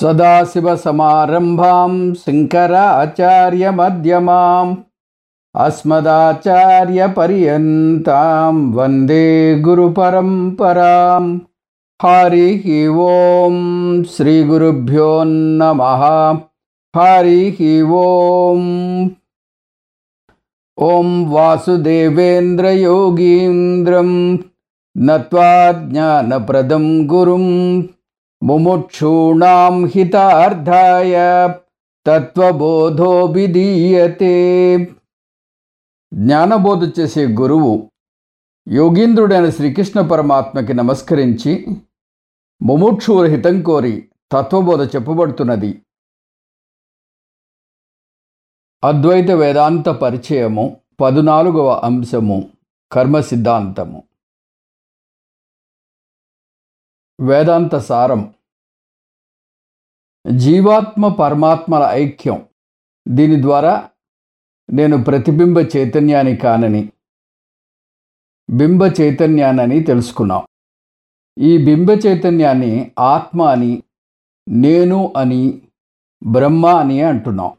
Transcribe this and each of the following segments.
సదాశివసమారంభాం శంకరాచార్యమధ్యమాం అస్మదాచార్యపర్యంతాం వందే గురుపరంపరాం హరి ఓం శ్రీగురుభ్యో నమ హరి ఓం ఓం వాసుదేవేంద్రయోగీంద్రం నత్వా జ్ఞానప్రదం గురుం ముముక్షూణాం హితార్థాయ తత్వబోధో విధీయతే జ్ఞానబోధ చేసే గురువు యోగీంద్రుడైన శ్రీకృష్ణ పరమాత్మకి నమస్కరించి ముముక్షువుల హితం కోరి తత్వబోధ చెప్పబడుతున్నది అద్వైత వేదాంత పరిచయము పదునాలుగవ అంశము కర్మ సిద్ధాంతము వేదాంత సారం జీవాత్మ పరమాత్మల ఐక్యం దీని ద్వారా నేను ప్రతిబింబ చైతన్యాన్ని కానని బింబ చైతన్యానని తెలుసుకున్నాం ఈ బింబ చైతన్యాన్ని ఆత్మ అని నేను అని బ్రహ్మ అని అంటున్నాం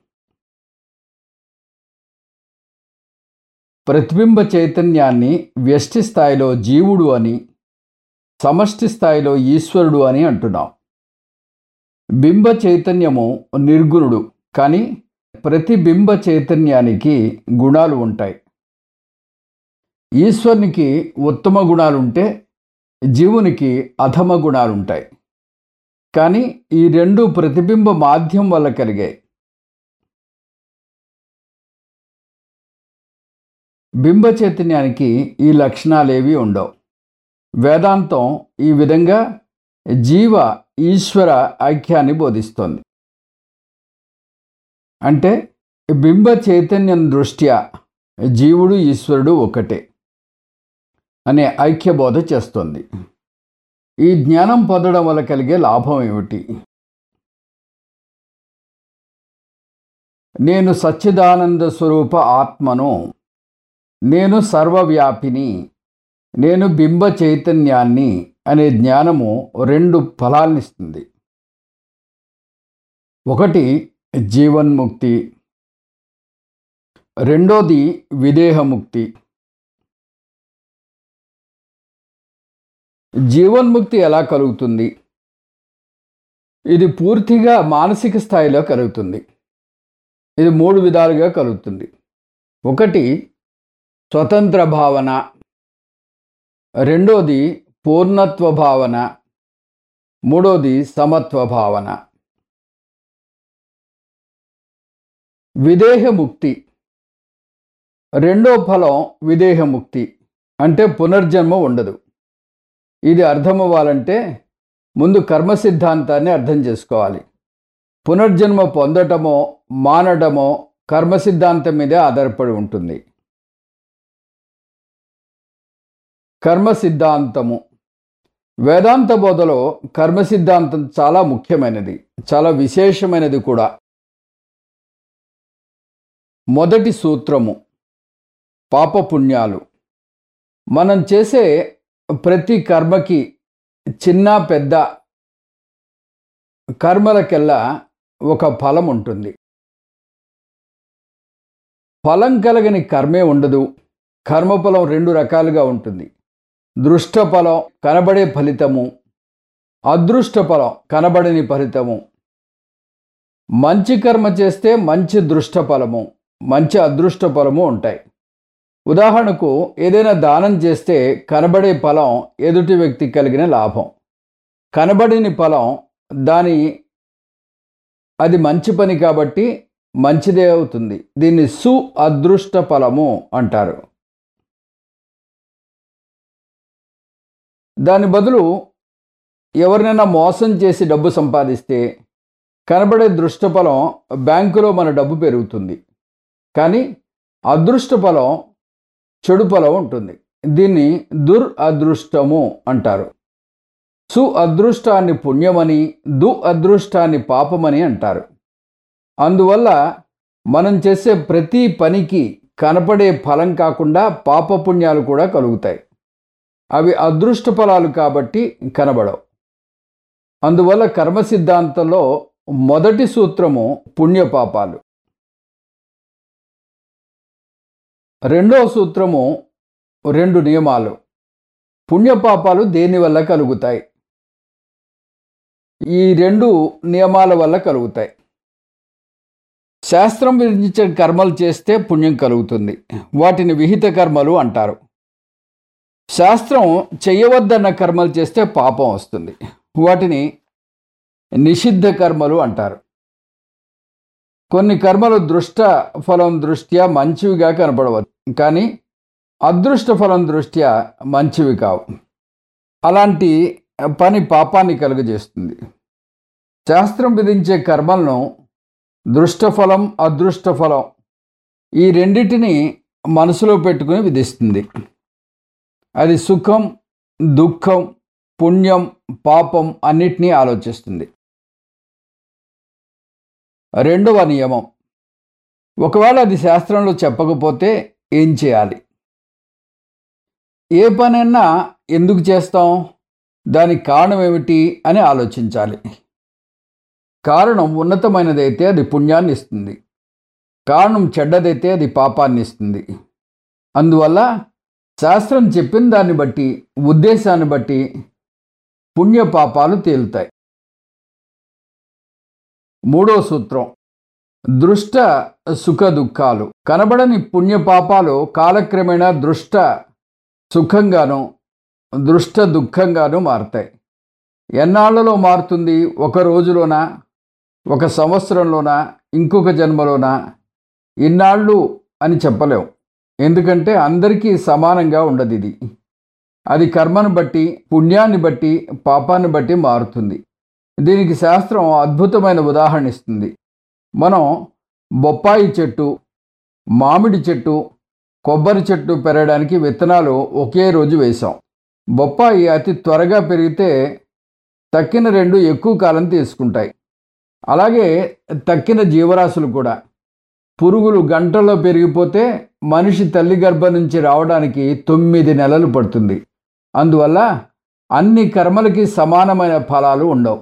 ప్రతిబింబ చైతన్యాన్ని వ్యష్టి స్థాయిలో జీవుడు అని సమష్టి స్థాయిలో ఈశ్వరుడు అని అంటున్నాం బింబ చైతన్యము నిర్గుణుడు కానీ ప్రతి బింబ చైతన్యానికి గుణాలు ఉంటాయి ఈశ్వరునికి ఉత్తమ గుణాలుంటే జీవునికి అధమ గుణాలుంటాయి కానీ ఈ రెండు ప్రతిబింబ మాధ్యం వల్ల కలిగాయి బింబ చైతన్యానికి ఈ లక్షణాలేవి ఉండవు వేదాంతం ఈ విధంగా జీవ ఈశ్వర ఐక్యాన్ని బోధిస్తోంది అంటే బింబ చైతన్యం దృష్ట్యా జీవుడు ఈశ్వరుడు ఒకటే అనే ఐక్యబోధ చేస్తోంది ఈ జ్ఞానం పొందడం వల్ల కలిగే లాభం ఏమిటి నేను సచ్చిదానంద స్వరూప ఆత్మను నేను సర్వవ్యాపిని నేను బింబ చైతన్యాన్ని అనే జ్ఞానము రెండు ఫలాలనిస్తుంది ఒకటి జీవన్ముక్తి రెండోది విదేహముక్తి జీవన్ముక్తి ఎలా కలుగుతుంది ఇది పూర్తిగా మానసిక స్థాయిలో కలుగుతుంది ఇది మూడు విధాలుగా కలుగుతుంది ఒకటి స్వతంత్ర భావన రెండోది పూర్ణత్వ భావన మూడోది సమత్వ భావన విదేహముక్తి రెండో ఫలం విదేహముక్తి అంటే పునర్జన్మ ఉండదు ఇది అర్థమవ్వాలంటే ముందు కర్మ సిద్ధాంతాన్ని అర్థం చేసుకోవాలి పునర్జన్మ పొందటమో మానడమో కర్మ సిద్ధాంతం మీదే ఆధారపడి ఉంటుంది కర్మ సిద్ధాంతము వేదాంత బోధలో కర్మ సిద్ధాంతం చాలా ముఖ్యమైనది చాలా విశేషమైనది కూడా మొదటి సూత్రము పాపపుణ్యాలు మనం చేసే ప్రతి కర్మకి చిన్న పెద్ద కర్మలకెల్లా ఒక ఫలం ఉంటుంది ఫలం కలగని కర్మే ఉండదు కర్మఫలం రెండు రకాలుగా ఉంటుంది దృష్ట ఫలం కనబడే ఫలితము అదృష్ట ఫలం కనబడని ఫలితము మంచి కర్మ చేస్తే మంచి దృష్ట ఫలము మంచి అదృష్ట ఫలము ఉంటాయి ఉదాహరణకు ఏదైనా దానం చేస్తే కనబడే ఫలం ఎదుటి వ్యక్తి కలిగిన లాభం కనబడిన ఫలం దాని అది మంచి పని కాబట్టి మంచిదే అవుతుంది దీన్ని సు అదృష్ట ఫలము అంటారు దాని బదులు ఎవరినైనా మోసం చేసి డబ్బు సంపాదిస్తే కనబడే దృష్టఫలం బ్యాంకులో మన డబ్బు పెరుగుతుంది కానీ అదృష్ట ఫలం చెడు ఫలం ఉంటుంది దీన్ని దుర్ అదృష్టము అంటారు సు అదృష్టాన్ని పుణ్యమని దు అదృష్టాన్ని పాపమని అంటారు అందువల్ల మనం చేసే ప్రతి పనికి కనపడే ఫలం కాకుండా పాపపుణ్యాలు కూడా కలుగుతాయి అవి అదృష్ట ఫలాలు కాబట్టి కనబడవు అందువల్ల కర్మ సిద్ధాంతంలో మొదటి సూత్రము పుణ్యపాపాలు రెండవ సూత్రము రెండు నియమాలు పుణ్యపాపాలు దేని వల్ల కలుగుతాయి ఈ రెండు నియమాల వల్ల కలుగుతాయి శాస్త్రం విధించిన కర్మలు చేస్తే పుణ్యం కలుగుతుంది వాటిని విహిత కర్మలు అంటారు శాస్త్రం చెయ్యవద్దన్న కర్మలు చేస్తే పాపం వస్తుంది వాటిని నిషిద్ధ కర్మలు అంటారు కొన్ని కర్మలు దృష్ట ఫలం దృష్ట్యా మంచివిగా కనపడవచ్చు కానీ అదృష్ట ఫలం దృష్ట్యా మంచివి కావు అలాంటి పని పాపాన్ని కలుగజేస్తుంది శాస్త్రం విధించే కర్మలను దృష్టఫలం అదృష్టఫలం ఈ రెండిటిని మనసులో పెట్టుకుని విధిస్తుంది అది సుఖం దుఃఖం పుణ్యం పాపం అన్నిటినీ ఆలోచిస్తుంది రెండవ నియమం ఒకవేళ అది శాస్త్రంలో చెప్పకపోతే ఏం చేయాలి ఏ పనైనా ఎందుకు చేస్తాం దానికి కారణం ఏమిటి అని ఆలోచించాలి కారణం ఉన్నతమైనదైతే అది పుణ్యాన్ని ఇస్తుంది కారణం చెడ్డదైతే అది పాపాన్ని ఇస్తుంది అందువల్ల శాస్త్రం చెప్పిన దాన్ని బట్టి ఉద్దేశాన్ని బట్టి పుణ్య పాపాలు తేలుతాయి మూడో సూత్రం దృష్ట సుఖ దుఃఖాలు కనబడని పుణ్య పాపాలు కాలక్రమేణా దృష్ట సుఖంగాను దృష్ట దుఃఖంగాను మారుతాయి ఎన్నాళ్లలో మారుతుంది ఒక రోజులోనా ఒక సంవత్సరంలోనా ఇంకొక జన్మలోనా ఇన్నాళ్ళు అని చెప్పలేం ఎందుకంటే అందరికీ సమానంగా ఉండదు ఇది అది కర్మను బట్టి పుణ్యాన్ని బట్టి పాపాన్ని బట్టి మారుతుంది దీనికి శాస్త్రం అద్భుతమైన ఉదాహరణ ఇస్తుంది మనం బొప్పాయి చెట్టు మామిడి చెట్టు కొబ్బరి చెట్టు పెరగడానికి విత్తనాలు ఒకే రోజు వేశాం బొప్పాయి అతి త్వరగా పెరిగితే తక్కిన రెండు ఎక్కువ కాలం తీసుకుంటాయి అలాగే తక్కిన జీవరాశులు కూడా పురుగులు గంటల్లో పెరిగిపోతే మనిషి తల్లి గర్భం నుంచి రావడానికి తొమ్మిది నెలలు పడుతుంది అందువల్ల అన్ని కర్మలకి సమానమైన ఫలాలు ఉండవు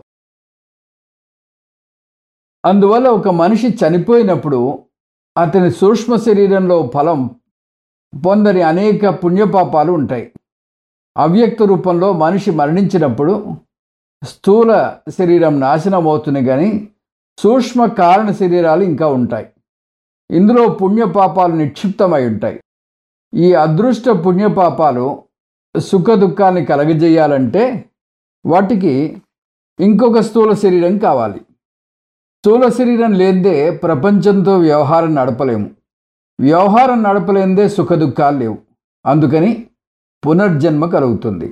అందువల్ల ఒక మనిషి చనిపోయినప్పుడు అతని సూక్ష్మ శరీరంలో ఫలం పొందని అనేక పుణ్యపాపాలు ఉంటాయి అవ్యక్త రూపంలో మనిషి మరణించినప్పుడు స్థూల శరీరం నాశనం అవుతుంది కానీ సూక్ష్మ కారణ శరీరాలు ఇంకా ఉంటాయి ఇందులో పుణ్యపాపాలు నిక్షిప్తమై ఉంటాయి ఈ అదృష్ట పుణ్యపాపాలు సుఖ దుఃఖాన్ని కలగజేయాలంటే వాటికి ఇంకొక స్థూల శరీరం కావాలి స్థూల శరీరం లేదే ప్రపంచంతో వ్యవహారం నడపలేము వ్యవహారం నడపలేందే సుఖ దుఃఖాలు లేవు అందుకని పునర్జన్మ కలుగుతుంది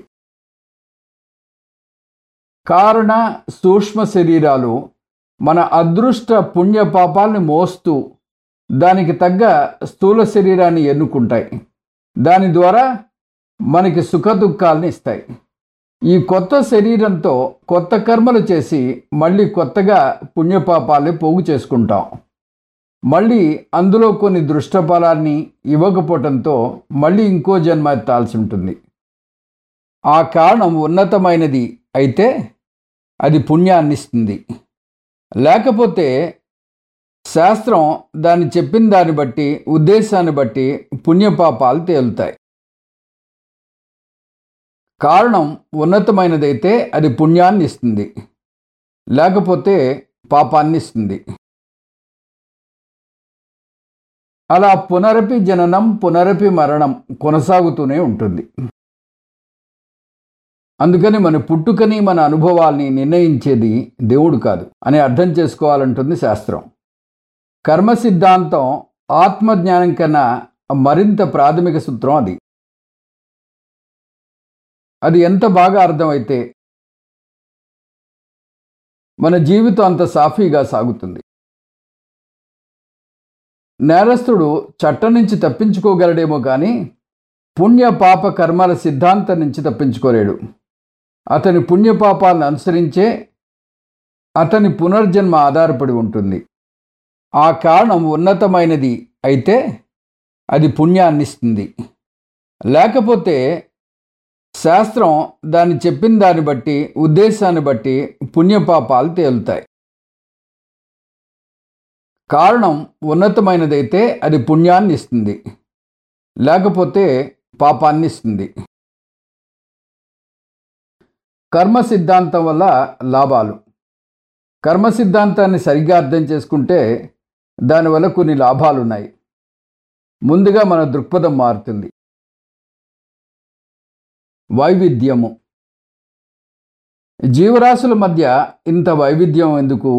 కారణ సూక్ష్మ శరీరాలు మన అదృష్ట పుణ్య పాపాలని మోస్తూ దానికి తగ్గ స్థూల శరీరాన్ని ఎన్నుకుంటాయి దాని ద్వారా మనకి సుఖ దుఃఖాలను ఇస్తాయి ఈ కొత్త శరీరంతో కొత్త కర్మలు చేసి మళ్ళీ కొత్తగా పుణ్యపాపాలని పోగు చేసుకుంటాం మళ్ళీ అందులో కొన్ని దృష్టఫలాన్ని ఇవ్వకపోవటంతో మళ్ళీ ఇంకో జన్మ ఎత్తాల్సి ఉంటుంది ఆ కారణం ఉన్నతమైనది అయితే అది పుణ్యాన్ని ఇస్తుంది లేకపోతే శాస్త్రం దాన్ని చెప్పిన దాన్ని బట్టి ఉద్దేశాన్ని బట్టి పుణ్యపాపాలు తేలుతాయి కారణం ఉన్నతమైనదైతే అది పుణ్యాన్ని ఇస్తుంది లేకపోతే పాపాన్ని ఇస్తుంది అలా పునరపి జననం పునరపి మరణం కొనసాగుతూనే ఉంటుంది అందుకని మన పుట్టుకని మన అనుభవాల్ని నిర్ణయించేది దేవుడు కాదు అని అర్థం చేసుకోవాలంటుంది శాస్త్రం కర్మ సిద్ధాంతం ఆత్మజ్ఞానం కన్నా మరింత ప్రాథమిక సూత్రం అది అది ఎంత బాగా అర్థమైతే మన జీవితం అంత సాఫీగా సాగుతుంది నేరస్తుడు చట్టం నుంచి తప్పించుకోగలడేమో కానీ పుణ్య పాప కర్మల సిద్ధాంతం నుంచి తప్పించుకోలేడు అతని పుణ్యపాపాలను అనుసరించే అతని పునర్జన్మ ఆధారపడి ఉంటుంది ఆ కారణం ఉన్నతమైనది అయితే అది పుణ్యాన్ని ఇస్తుంది లేకపోతే శాస్త్రం దాన్ని చెప్పిన దాన్ని బట్టి ఉద్దేశాన్ని బట్టి పుణ్యపాపాలు తేలుతాయి కారణం ఉన్నతమైనదైతే అది పుణ్యాన్ని ఇస్తుంది లేకపోతే పాపాన్ని ఇస్తుంది కర్మ సిద్ధాంతం వల్ల లాభాలు కర్మ సిద్ధాంతాన్ని సరిగ్గా అర్థం చేసుకుంటే దానివల్ల కొన్ని లాభాలు ఉన్నాయి ముందుగా మన దృక్పథం మారుతుంది వైవిధ్యము జీవరాశుల మధ్య ఇంత వైవిధ్యం ఎందుకు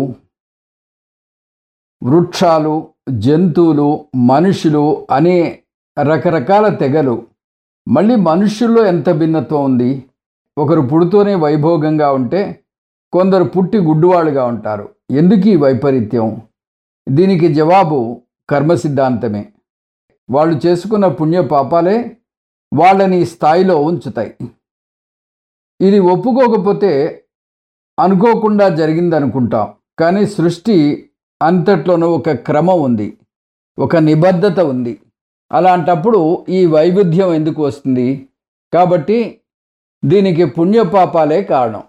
వృక్షాలు జంతువులు మనుషులు అనే రకరకాల తెగలు మళ్ళీ మనుషుల్లో ఎంత భిన్నత్వం ఉంది ఒకరు పుడుతూనే వైభోగంగా ఉంటే కొందరు పుట్టి గుడ్డువాళ్ళుగా ఉంటారు ఎందుకు ఈ వైపరీత్యం దీనికి జవాబు కర్మ సిద్ధాంతమే వాళ్ళు చేసుకున్న పుణ్య పాపాలే వాళ్ళని ఈ స్థాయిలో ఉంచుతాయి ఇది ఒప్పుకోకపోతే అనుకోకుండా జరిగిందనుకుంటాం కానీ సృష్టి అంతట్లోనూ ఒక క్రమం ఉంది ఒక నిబద్ధత ఉంది అలాంటప్పుడు ఈ వైవిధ్యం ఎందుకు వస్తుంది కాబట్టి దీనికి పుణ్యపాపాలే కారణం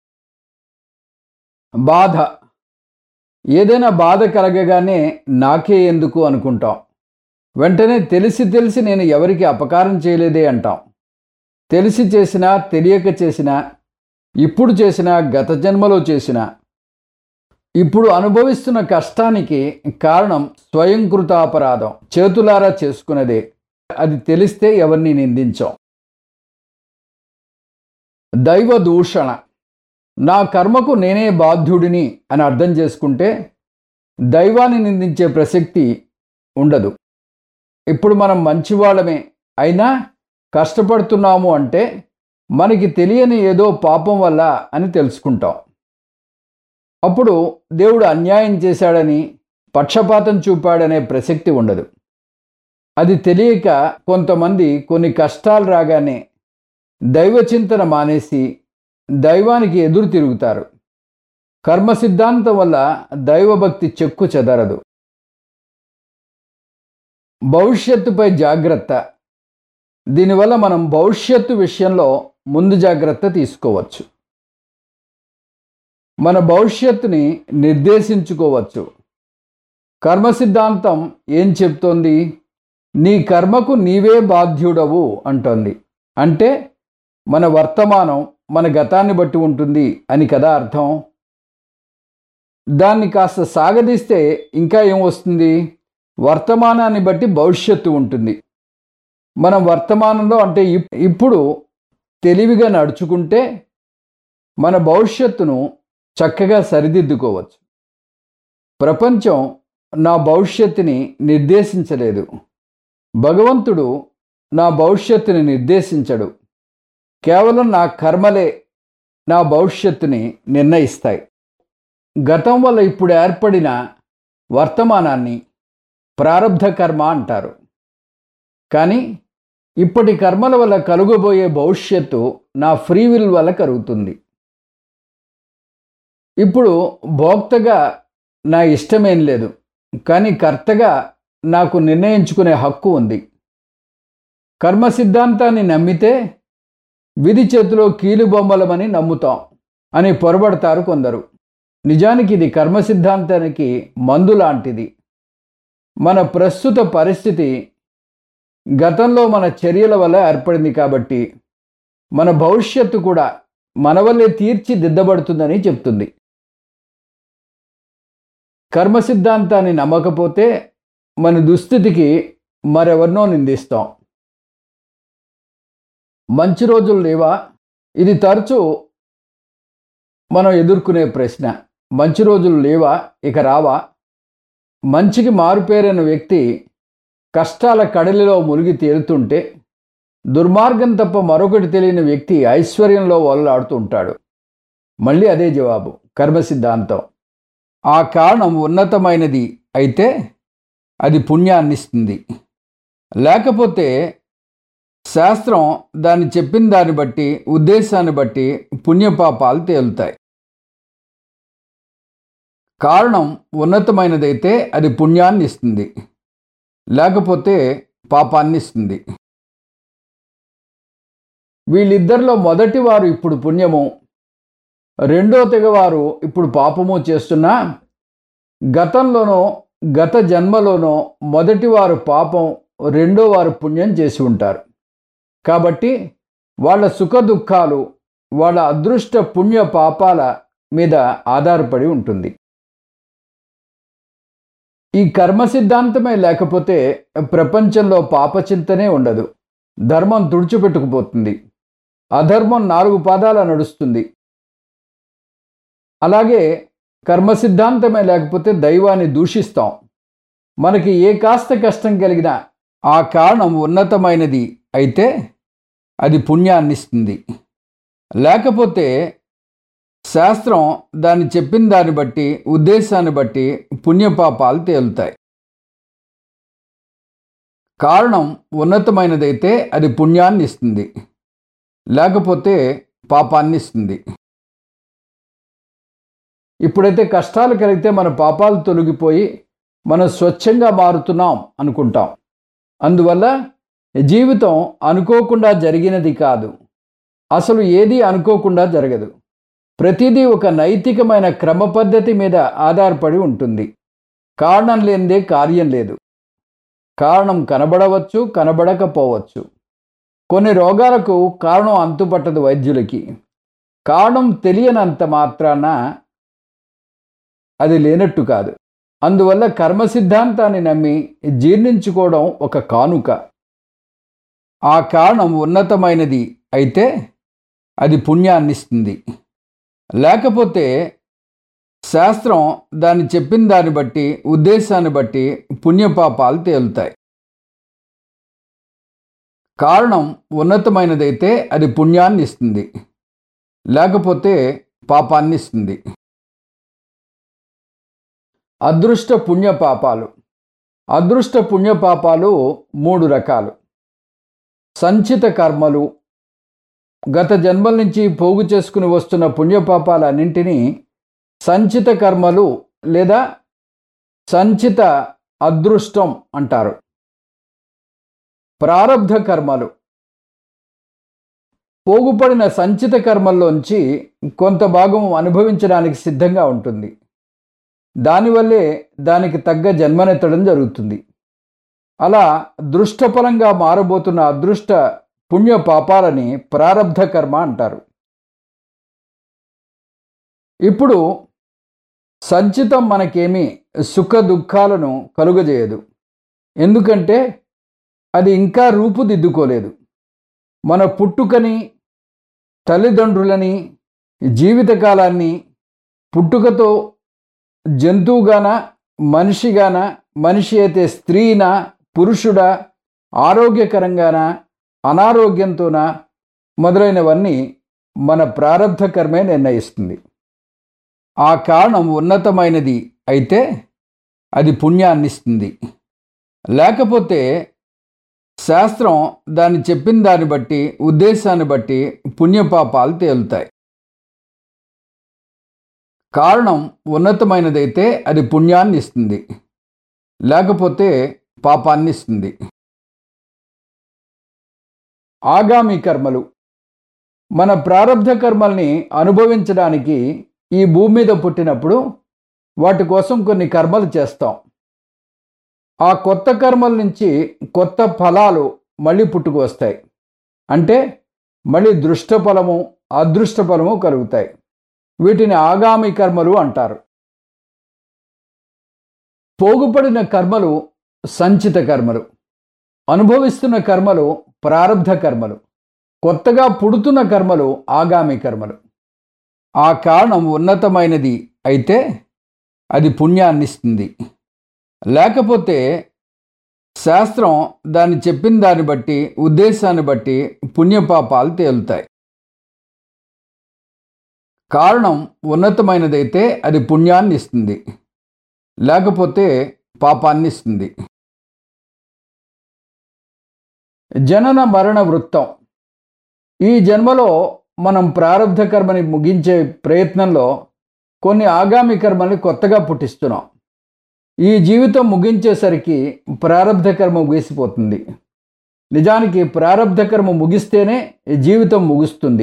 బాధ ఏదైనా బాధ కలగగానే నాకే ఎందుకు అనుకుంటాం వెంటనే తెలిసి తెలిసి నేను ఎవరికి అపకారం చేయలేదే అంటాం తెలిసి చేసినా తెలియక చేసినా ఇప్పుడు చేసినా గత జన్మలో చేసినా ఇప్పుడు అనుభవిస్తున్న కష్టానికి కారణం స్వయంకృతాపరాధం చేతులారా చేసుకున్నదే అది తెలిస్తే ఎవరిని నిందించాం దైవ దూషణ నా కర్మకు నేనే బాధ్యుడిని అని అర్థం చేసుకుంటే దైవాన్ని నిందించే ప్రసక్తి ఉండదు ఇప్పుడు మనం మంచివాళ్ళమే అయినా కష్టపడుతున్నాము అంటే మనకి తెలియని ఏదో పాపం వల్ల అని తెలుసుకుంటాం అప్పుడు దేవుడు అన్యాయం చేశాడని పక్షపాతం చూపాడనే ప్రసక్తి ఉండదు అది తెలియక కొంతమంది కొన్ని కష్టాలు రాగానే దైవచింతన మానేసి దైవానికి ఎదురు తిరుగుతారు కర్మ సిద్ధాంతం వల్ల దైవభక్తి చెక్కు చెదరదు భవిష్యత్తుపై జాగ్రత్త దీనివల్ల మనం భవిష్యత్తు విషయంలో ముందు జాగ్రత్త తీసుకోవచ్చు మన భవిష్యత్తుని నిర్దేశించుకోవచ్చు కర్మ సిద్ధాంతం ఏం చెప్తోంది నీ కర్మకు నీవే బాధ్యుడవు అంటోంది అంటే మన వర్తమానం మన గతాన్ని బట్టి ఉంటుంది అని కదా అర్థం దాన్ని కాస్త సాగదీస్తే ఇంకా ఏం వస్తుంది వర్తమానాన్ని బట్టి భవిష్యత్తు ఉంటుంది మనం వర్తమానంలో అంటే ఇప్- ఇప్పుడు తెలివిగా నడుచుకుంటే మన భవిష్యత్తును చక్కగా సరిదిద్దుకోవచ్చు ప్రపంచం నా భవిష్యత్తుని నిర్దేశించలేదు భగవంతుడు నా భవిష్యత్తుని నిర్దేశించడు కేవలం నా కర్మలే నా భవిష్యత్తుని నిర్ణయిస్తాయి గతం వల్ల ఇప్పుడు ఏర్పడిన వర్తమానాన్ని ప్రారబ్ధ కర్మ అంటారు కానీ ఇప్పటి కర్మల వల్ల కలుగబోయే భవిష్యత్తు నా ఫ్రీ విల్ వల్ల కలుగుతుంది ఇప్పుడు భోక్తగా నా ఇష్టమేం లేదు కానీ కర్తగా నాకు నిర్ణయించుకునే హక్కు ఉంది కర్మ సిద్ధాంతాన్ని నమ్మితే విధి చేతిలో కీలు బొమ్మలమని నమ్ముతాం అని పొరబడతారు కొందరు నిజానికి ఇది కర్మ సిద్ధాంతానికి మందు లాంటిది మన ప్రస్తుత పరిస్థితి గతంలో మన చర్యల వల్ల ఏర్పడింది కాబట్టి మన భవిష్యత్తు కూడా మన వల్లే తీర్చిదిద్దబడుతుందని చెప్తుంది కర్మ సిద్ధాంతాన్ని నమ్మకపోతే మన దుస్థితికి మరెవరినో నిందిస్తాం మంచి రోజులు లేవా ఇది తరచూ మనం ఎదుర్కొనే ప్రశ్న మంచి రోజులు లేవా ఇక రావా మంచికి మారుపేరైన వ్యక్తి కష్టాల కడలిలో మునిగి తేలుతుంటే దుర్మార్గం తప్ప మరొకటి తెలియని వ్యక్తి ఐశ్వర్యంలో వల్లాడుతూ ఉంటాడు మళ్ళీ అదే జవాబు కర్మ సిద్ధాంతం ఆ కారణం ఉన్నతమైనది అయితే అది పుణ్యాన్ని ఇస్తుంది లేకపోతే శాస్త్రం దాన్ని చెప్పిన దాన్ని బట్టి ఉద్దేశాన్ని బట్టి పుణ్యపాపాలు తేలుతాయి కారణం ఉన్నతమైనదైతే అది పుణ్యాన్ని ఇస్తుంది లేకపోతే పాపాన్ని ఇస్తుంది వీళ్ళిద్దరిలో మొదటి వారు ఇప్పుడు పుణ్యము రెండో తెగవారు ఇప్పుడు పాపము చేస్తున్నా గతంలోనో గత జన్మలోనో మొదటి వారు పాపం రెండో వారు పుణ్యం చేసి ఉంటారు కాబట్టి వాళ్ళ సుఖ దుఃఖాలు వాళ్ళ అదృష్ట పుణ్య పాపాల మీద ఆధారపడి ఉంటుంది ఈ కర్మ సిద్ధాంతమే లేకపోతే ప్రపంచంలో పాపచింతనే ఉండదు ధర్మం తుడిచిపెట్టుకుపోతుంది అధర్మం నాలుగు పాదాల నడుస్తుంది అలాగే కర్మ సిద్ధాంతమే లేకపోతే దైవాన్ని దూషిస్తాం మనకి ఏ కాస్త కష్టం కలిగినా ఆ కారణం ఉన్నతమైనది అయితే అది పుణ్యాన్ని ఇస్తుంది లేకపోతే శాస్త్రం దాన్ని చెప్పిన దాన్ని బట్టి ఉద్దేశాన్ని బట్టి పుణ్యపాపాలు తేలుతాయి కారణం ఉన్నతమైనదైతే అది పుణ్యాన్ని ఇస్తుంది లేకపోతే పాపాన్ని ఇస్తుంది ఇప్పుడైతే కష్టాలు కలిగితే మన పాపాలు తొలగిపోయి మనం స్వచ్ఛంగా మారుతున్నాం అనుకుంటాం అందువల్ల జీవితం అనుకోకుండా జరిగినది కాదు అసలు ఏదీ అనుకోకుండా జరగదు ప్రతిదీ ఒక నైతికమైన క్రమ పద్ధతి మీద ఆధారపడి ఉంటుంది కారణం లేనిదే కార్యం లేదు కారణం కనబడవచ్చు కనబడకపోవచ్చు కొన్ని రోగాలకు కారణం అంతుపట్టదు వైద్యులకి కారణం తెలియనంత మాత్రాన అది లేనట్టు కాదు అందువల్ల కర్మ సిద్ధాంతాన్ని నమ్మి జీర్ణించుకోవడం ఒక కానుక ఆ కారణం ఉన్నతమైనది అయితే అది పుణ్యాన్ని ఇస్తుంది లేకపోతే శాస్త్రం దాన్ని చెప్పిన దాన్ని బట్టి ఉద్దేశాన్ని బట్టి పుణ్యపాపాలు తేలుతాయి కారణం ఉన్నతమైనదైతే అది పుణ్యాన్ని ఇస్తుంది లేకపోతే పాపాన్ని ఇస్తుంది అదృష్ట పుణ్య పాపాలు అదృష్ట పుణ్య పాపాలు మూడు రకాలు సంచిత కర్మలు గత జన్మల నుంచి పోగు చేసుకుని వస్తున్న పుణ్యపాపాలన్నింటినీ సంచిత కర్మలు లేదా సంచిత అదృష్టం అంటారు ప్రారబ్ధ కర్మలు పోగుపడిన సంచిత కర్మల్లోంచి కొంత భాగం అనుభవించడానికి సిద్ధంగా ఉంటుంది దానివల్లే దానికి తగ్గ జన్మనెత్తడం జరుగుతుంది అలా దృష్టఫలంగా మారబోతున్న అదృష్ట పుణ్య పాపాలని ప్రారబ్ధ కర్మ అంటారు ఇప్పుడు సంచితం మనకేమీ సుఖ దుఃఖాలను కలుగజేయదు ఎందుకంటే అది ఇంకా రూపుదిద్దుకోలేదు మన పుట్టుకని తల్లిదండ్రులని జీవితకాలాన్ని పుట్టుకతో జంతువుగాన మనిషిగాన మనిషి అయితే స్త్రీనా పురుషుడా ఆరోగ్యకరంగానా అనారోగ్యంతోనా మొదలైనవన్నీ మన ప్రారంధ కర్మే నిర్ణయిస్తుంది ఆ కారణం ఉన్నతమైనది అయితే అది పుణ్యాన్ని ఇస్తుంది లేకపోతే శాస్త్రం దాన్ని చెప్పిన దాన్ని బట్టి ఉద్దేశాన్ని బట్టి పుణ్యపాపాలు తేలుతాయి కారణం ఉన్నతమైనదైతే అది పుణ్యాన్ని ఇస్తుంది లేకపోతే పాపాన్ని ఇస్తుంది ఆగామి కర్మలు మన ప్రారంధ కర్మల్ని అనుభవించడానికి ఈ భూమి మీద పుట్టినప్పుడు వాటి కోసం కొన్ని కర్మలు చేస్తాం ఆ కొత్త కర్మల నుంచి కొత్త ఫలాలు మళ్ళీ పుట్టుకు వస్తాయి అంటే మళ్ళీ దృష్ట ఫలము అదృష్ట ఫలము కలుగుతాయి వీటిని ఆగామి కర్మలు అంటారు పోగుపడిన కర్మలు సంచిత కర్మలు అనుభవిస్తున్న కర్మలు ప్రారంధ కర్మలు కొత్తగా పుడుతున్న కర్మలు ఆగామి కర్మలు ఆ కారణం ఉన్నతమైనది అయితే అది పుణ్యాన్ని ఇస్తుంది లేకపోతే శాస్త్రం దాన్ని చెప్పిన దాన్ని బట్టి ఉద్దేశాన్ని బట్టి పుణ్యపాపాలు తేలుతాయి కారణం ఉన్నతమైనదైతే అది పుణ్యాన్ని ఇస్తుంది లేకపోతే పాపాన్ని ఇస్తుంది జనన మరణ వృత్తం ఈ జన్మలో మనం ప్రారంధ కర్మని ముగించే ప్రయత్నంలో కొన్ని ఆగామి కర్మల్ని కొత్తగా పుట్టిస్తున్నాం ఈ జీవితం ముగించేసరికి ప్రారంధ కర్మ ముగిసిపోతుంది నిజానికి ప్రారంధ కర్మ ముగిస్తేనే ఈ జీవితం ముగుస్తుంది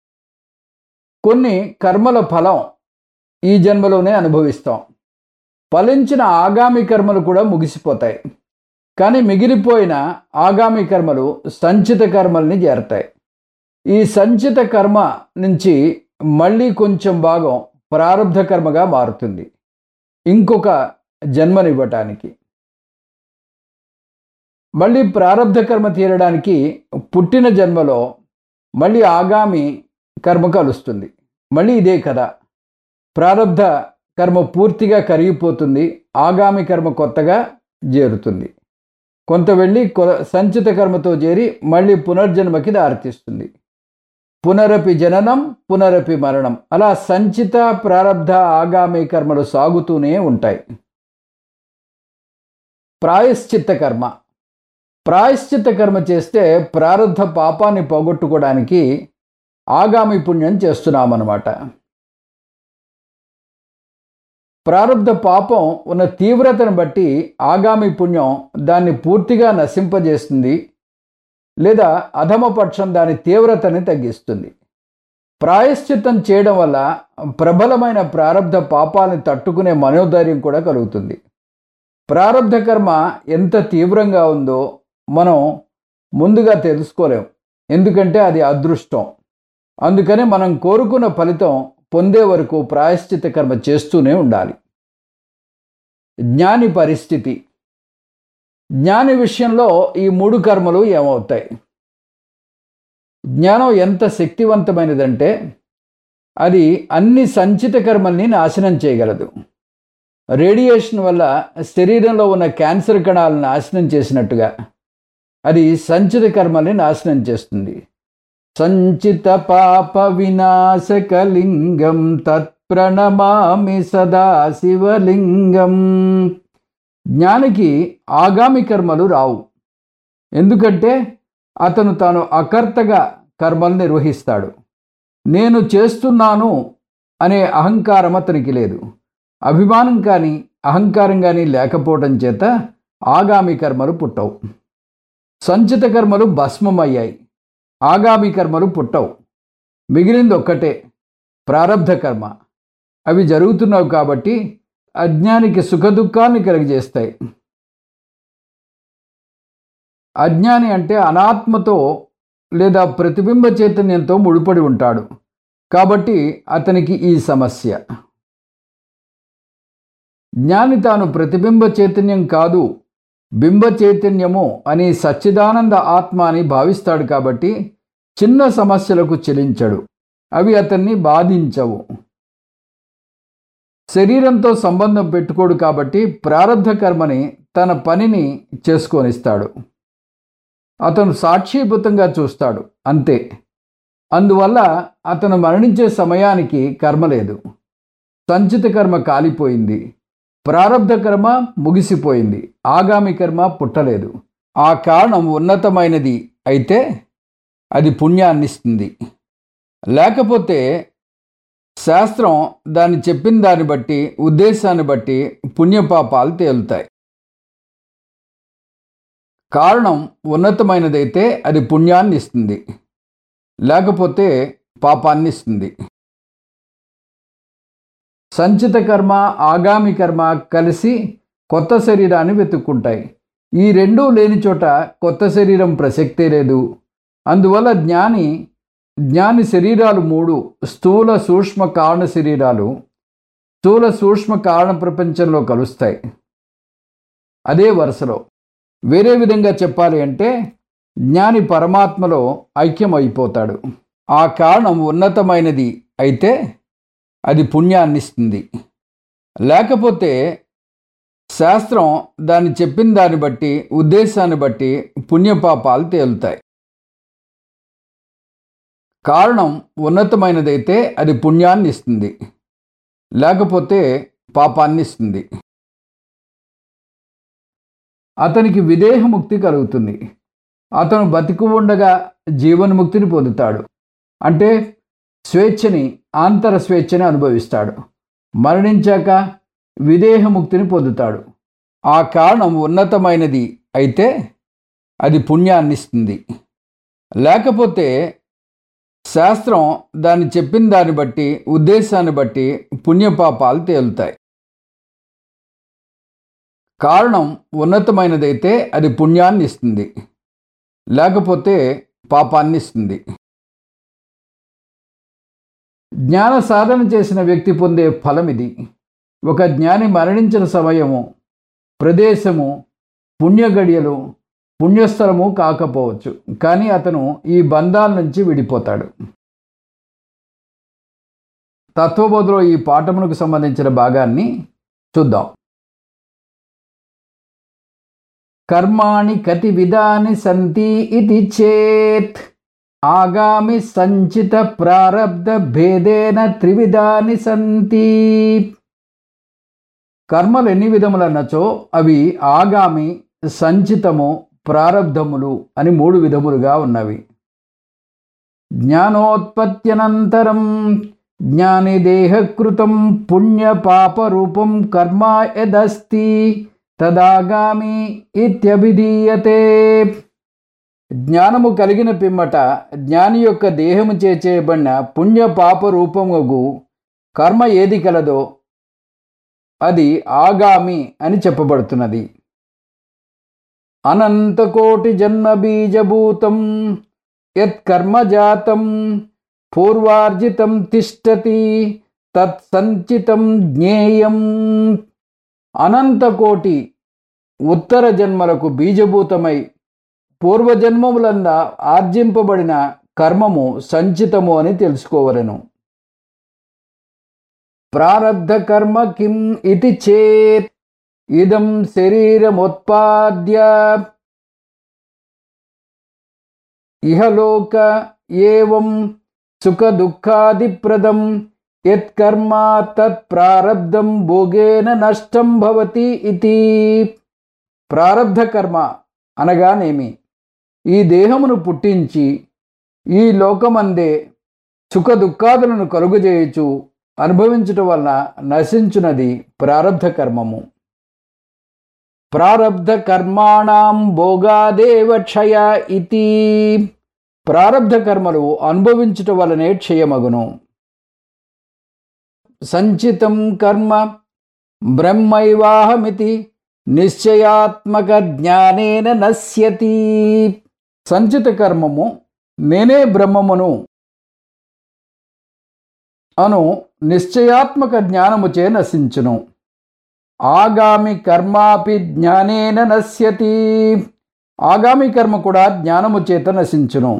కొన్ని కర్మల ఫలం ఈ జన్మలోనే అనుభవిస్తాం ఫలించిన ఆగామి కర్మలు కూడా ముగిసిపోతాయి కానీ మిగిలిపోయిన ఆగామి కర్మలు సంచిత కర్మల్ని చేరతాయి ఈ సంచిత కర్మ నుంచి మళ్ళీ కొంచెం భాగం ప్రారంధ కర్మగా మారుతుంది ఇంకొక జన్మనివ్వటానికి మళ్ళీ ప్రారంధ కర్మ తీరడానికి పుట్టిన జన్మలో మళ్ళీ ఆగామి కర్మ కలుస్తుంది మళ్ళీ ఇదే కదా ప్రారంధ కర్మ పూర్తిగా కరిగిపోతుంది ఆగామి కర్మ కొత్తగా చేరుతుంది కొంత వెళ్ళి సంచిత కర్మతో చేరి మళ్ళీ పునర్జన్మకి దారితీస్తుంది పునరపి జననం పునరపి మరణం అలా సంచిత ప్రారంధ ఆగామి కర్మలు సాగుతూనే ఉంటాయి ప్రాయశ్చిత్త కర్మ ప్రాయశ్చిత్త కర్మ చేస్తే ప్రారంధ పాపాన్ని పోగొట్టుకోవడానికి ఆగామి పుణ్యం చేస్తున్నామన్నమాట ప్రారంధ పాపం ఉన్న తీవ్రతను బట్టి ఆగామి పుణ్యం దాన్ని పూర్తిగా నశింపజేస్తుంది లేదా అధమపక్షం దాని తీవ్రతని తగ్గిస్తుంది ప్రాయశ్చిత్తం చేయడం వల్ల ప్రబలమైన ప్రారంధ పాపాన్ని తట్టుకునే మనోధైర్యం కూడా కలుగుతుంది ప్రారంధ కర్మ ఎంత తీవ్రంగా ఉందో మనం ముందుగా తెలుసుకోలేం ఎందుకంటే అది అదృష్టం అందుకని మనం కోరుకున్న ఫలితం పొందే వరకు ప్రాయశ్చిత కర్మ చేస్తూనే ఉండాలి జ్ఞాని పరిస్థితి జ్ఞాని విషయంలో ఈ మూడు కర్మలు ఏమవుతాయి జ్ఞానం ఎంత శక్తివంతమైనదంటే అది అన్ని సంచిత కర్మల్ని నాశనం చేయగలదు రేడియేషన్ వల్ల శరీరంలో ఉన్న క్యాన్సర్ కణాలను నాశనం చేసినట్టుగా అది సంచిత కర్మల్ని నాశనం చేస్తుంది సంచిత పాప వినాశకలింగం తత్ప్రణమామి సదా శివలింగం జ్ఞానికి ఆగామి కర్మలు రావు ఎందుకంటే అతను తాను అకర్తగా కర్మలు నిర్వహిస్తాడు నేను చేస్తున్నాను అనే అహంకారం అతనికి లేదు అభిమానం కానీ అహంకారం కానీ లేకపోవడం చేత ఆగామి కర్మలు పుట్టవు సంచిత కర్మలు భస్మమయ్యాయి ఆగామి కర్మలు పుట్టవు మిగిలింది ఒక్కటే ప్రారంధ కర్మ అవి జరుగుతున్నావు కాబట్టి అజ్ఞానికి సుఖదుఖాన్ని కలిగజేస్తాయి అజ్ఞాని అంటే అనాత్మతో లేదా ప్రతిబింబ చైతన్యంతో ముడిపడి ఉంటాడు కాబట్టి అతనికి ఈ సమస్య జ్ఞాని తాను ప్రతిబింబ చైతన్యం కాదు బింబ చైతన్యము అని సచ్చిదానంద ఆత్మ అని భావిస్తాడు కాబట్టి చిన్న సమస్యలకు చెలించడు అవి అతన్ని బాధించవు శరీరంతో సంబంధం పెట్టుకోడు కాబట్టి ప్రారంధ కర్మని తన పనిని చేసుకొనిస్తాడు అతను సాక్షీభూతంగా చూస్తాడు అంతే అందువల్ల అతను మరణించే సమయానికి కర్మ లేదు సంచిత కర్మ కాలిపోయింది ప్రారంధ కర్మ ముగిసిపోయింది ఆగామి కర్మ పుట్టలేదు ఆ కారణం ఉన్నతమైనది అయితే అది పుణ్యాన్నిస్తుంది లేకపోతే శాస్త్రం దాన్ని చెప్పిన దాన్ని బట్టి ఉద్దేశాన్ని బట్టి పుణ్యపాపాలు తేలుతాయి కారణం ఉన్నతమైనదైతే అది పుణ్యాన్ని ఇస్తుంది లేకపోతే పాపాన్ని ఇస్తుంది సంచిత కర్మ ఆగామి కర్మ కలిసి కొత్త శరీరాన్ని వెతుక్కుంటాయి ఈ రెండూ లేని చోట కొత్త శరీరం ప్రసక్తే లేదు అందువల్ల జ్ఞాని జ్ఞాని శరీరాలు మూడు స్థూల సూక్ష్మ కారణ శరీరాలు స్థూల సూక్ష్మ కారణ ప్రపంచంలో కలుస్తాయి అదే వరుసలో వేరే విధంగా చెప్పాలి అంటే జ్ఞాని పరమాత్మలో ఐక్యం అయిపోతాడు ఆ కారణం ఉన్నతమైనది అయితే అది పుణ్యాన్నిస్తుంది లేకపోతే శాస్త్రం దాన్ని చెప్పిన దాన్ని బట్టి ఉద్దేశాన్ని బట్టి పుణ్యపాపాలు తేలుతాయి కారణం ఉన్నతమైనదైతే అది పుణ్యాన్ని ఇస్తుంది లేకపోతే పాపాన్ని ఇస్తుంది అతనికి విదేహముక్తి కలుగుతుంది అతను బతికి ఉండగా జీవన్ముక్తిని పొందుతాడు అంటే స్వేచ్ఛని ఆంతర స్వేచ్ఛని అనుభవిస్తాడు మరణించాక విదేహముక్తిని పొందుతాడు ఆ కారణం ఉన్నతమైనది అయితే అది పుణ్యాన్నిస్తుంది లేకపోతే శాస్త్రం దాన్ని చెప్పిన దాన్ని బట్టి ఉద్దేశాన్ని బట్టి పుణ్యపాపాలు తేలుతాయి కారణం ఉన్నతమైనదైతే అది పుణ్యాన్ని ఇస్తుంది లేకపోతే పాపాన్ని ఇస్తుంది జ్ఞాన సాధన చేసిన వ్యక్తి పొందే ఫలం ఇది ఒక జ్ఞాని మరణించిన సమయము ప్రదేశము పుణ్యగడియలు పుణ్యస్థలము కాకపోవచ్చు కానీ అతను ఈ బంధాల నుంచి విడిపోతాడు తత్వబోధలో ఈ పాఠమునకు సంబంధించిన భాగాన్ని చూద్దాం కర్మాణి కతి విధాని సంతి ఇది చేత్ ఆగామి సంచిత ప్రారబ్ధ భేదేన త్రివిధాని సంతి కర్మలు ఎన్ని విధములన్నచో అవి ఆగామి సంచితము ప్రారబ్ధములు అని మూడు విధములుగా ఉన్నవి జ్ఞానోత్పత్త్యనంతరం జ్ఞాని దేహకృతం పుణ్య పాప రూపం కర్మ యదస్తి తదాగామి ఇత్యభిధీయతే జ్ఞానము కలిగిన పిమ్మట జ్ఞాని యొక్క దేహము చేచేయబడిన పుణ్య పాప రూపముగు కర్మ ఏది కలదో అది ఆగామి అని చెప్పబడుతున్నది అనంతకోటి జన్మ బీజభూతం యత్కర్మజాతం పూర్వార్జితం తిష్టతి తత్సంచితం జ్ఞేయం అనంతకోటి ఉత్తర జన్మలకు బీజభూతమై పూర్వజన్మములంద ఆర్జింపబడిన కర్మము సంచితము అని తెలుసుకోవలను ప్రారబ్ధ కర్మ కిం ఇది చేత్ ఇదం శరీరముత్పాద్య ఇహలోక ఏవం సుఖ దుఃఖాదిప్రదం యత్కర్మ తత్ ప్రారబ్ధం భోగేన నష్టం భవతి ఇది ప్రారబ్ధ కర్మ అనగానేమి ఈ దేహమును పుట్టించి ఈ లోకమందే సుఖ దుఃఖాదులను కలుగజేయచు అనుభవించటం వలన నశించున్నది ప్రారబ్ధ కర్మము ప్రారబ్ధ కర్మాణం భోగాదేవ క్షయ ఇతి ప్రారబ్ధ కర్మలు అనుభవించుట వలనే క్షయమగును సంచితం కర్మ బ్రహ్మైవాహమితి నిశ్చయాత్మక జ్ఞానేన నశ్యతి సంచిత కర్మము నేనే బ్రహ్మమును అను నిశ్చయాత్మక జ్ఞానముచే నశించును ఆగామి కర్మాపి జ్ఞానేన నశ్యతి ఆగామి కర్మ కూడా జ్ఞానము చేత నశించును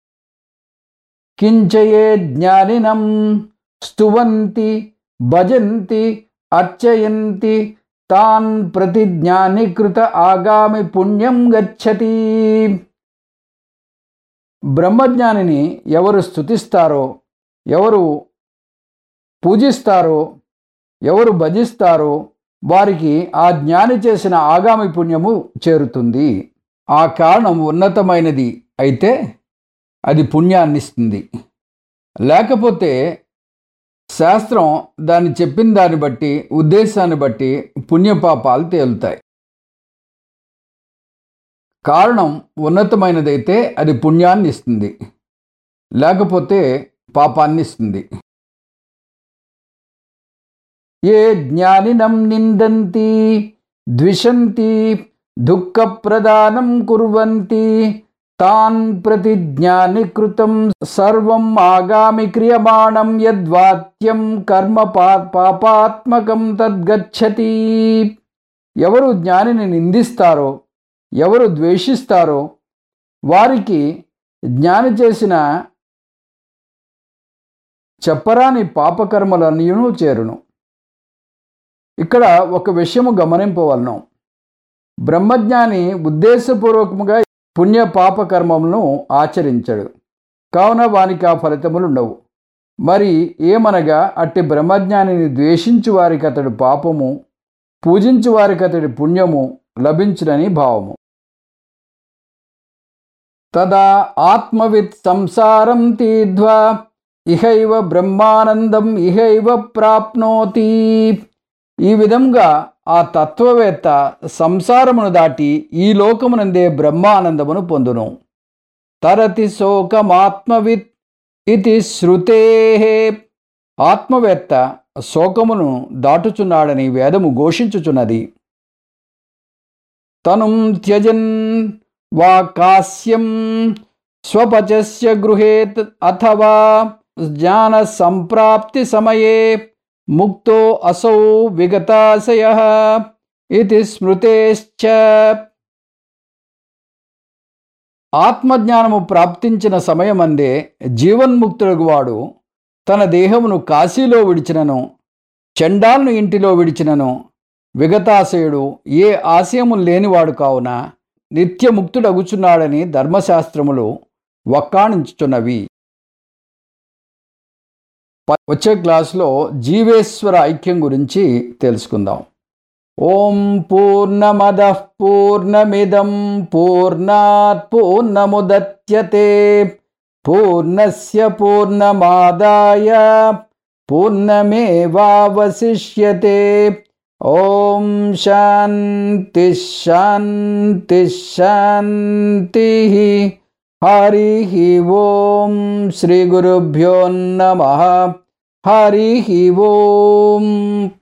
కించయే జ్ఞానినం స్తువంతి భజంతి అర్చయంతి తాన్ ప్రతి జ్ఞానికృత ఆగామి పుణ్యం గచ్చతి బ్రహ్మజ్ఞానిని ఎవరు స్థుతిస్తారో ఎవరు పూజిస్తారో ఎవరు భజిస్తారో వారికి ఆ జ్ఞాని చేసిన ఆగామి పుణ్యము చేరుతుంది ఆ కారణం ఉన్నతమైనది అయితే అది పుణ్యాన్ని ఇస్తుంది లేకపోతే శాస్త్రం దాన్ని చెప్పిన దాన్ని బట్టి ఉద్దేశాన్ని బట్టి పుణ్యపాపాలు తేలుతాయి కారణం ఉన్నతమైనదైతే అది పుణ్యాన్ని ఇస్తుంది లేకపోతే పాపాన్ని ఇస్తుంది ఏ జ్ఞానినం నిందంతి ద్విషంతి దుఃఖప్రదానం కుర్వంతి తాన్ ప్రతి జ్ఞానికృతం సర్వం ఆగామి క్రియమాణం యద్వాక్యం కర్మ పా పాపాత్మకం తద్గచ్చతి ఎవరు జ్ఞానిని నిందిస్తారో ఎవరు ద్వేషిస్తారో వారికి జ్ఞాని చేసిన చెప్పరాని పాపకర్మలన్నీను చేరును ఇక్కడ ఒక విషయము గమనింపవలను బ్రహ్మజ్ఞాని ఉద్దేశపూర్వకముగా పుణ్య పాప కర్మములను ఆచరించడు కావున వానికి ఆ ఫలితములు ఉండవు మరి ఏమనగా అట్టి బ్రహ్మజ్ఞానిని ద్వేషించు వారికి అతడు పాపము పూజించు వారికి అతడి పుణ్యము లభించునని భావము తదా ఆత్మవిత్ సంసారం తీధ్వా ఇహైవ బ్రహ్మానందం ఇహైవ ప్రాప్నోతి ఈ విధంగా ఆ తత్వవేత్త సంసారమును దాటి ఈ లోకమునందే బ్రహ్మానందమును పొందును తరతి శోకమాత్మవిత్ ఇది శృతే ఆత్మవేత్త శోకమును దాటుచున్నాడని వేదము ఘోషించుచున్నది తనుం త్యజన్ వా కాస్యం స్వపచస్య గృహేత్ అథవా జ్ఞాన సంప్రాప్తి సమయే ముక్తో అసౌ విగతాశయ ఇది స్మృతేశ్చ ఆత్మజ్ఞానము ప్రాప్తించిన సమయమందే జీవన్ముక్తుడు వాడు తన దేహమును కాశీలో విడిచినను చండాలను ఇంటిలో విడిచినను విగతాశయుడు ఏ ఆశయము లేనివాడు కావున నిత్యముక్తుడగుచున్నాడని ధర్మశాస్త్రములు వక్కాణించుచున్నవి ప- వచ్చే క్లాసులో జీవేశ్వర ఐక్యం గురించి తెలుసుకుందాం ఓం పూర్ణమద పూర్ణమిదం పూర్ణాత్ పూర్ణముదత్యతే పూర్ణస్య పూర్ణమాదాయ పూర్ణమేవావశిష్యతే ఓం శాంతి శాంతి శాంతి హరి ఓం శ్రీ గురుభ్యో నమ హరి ఓం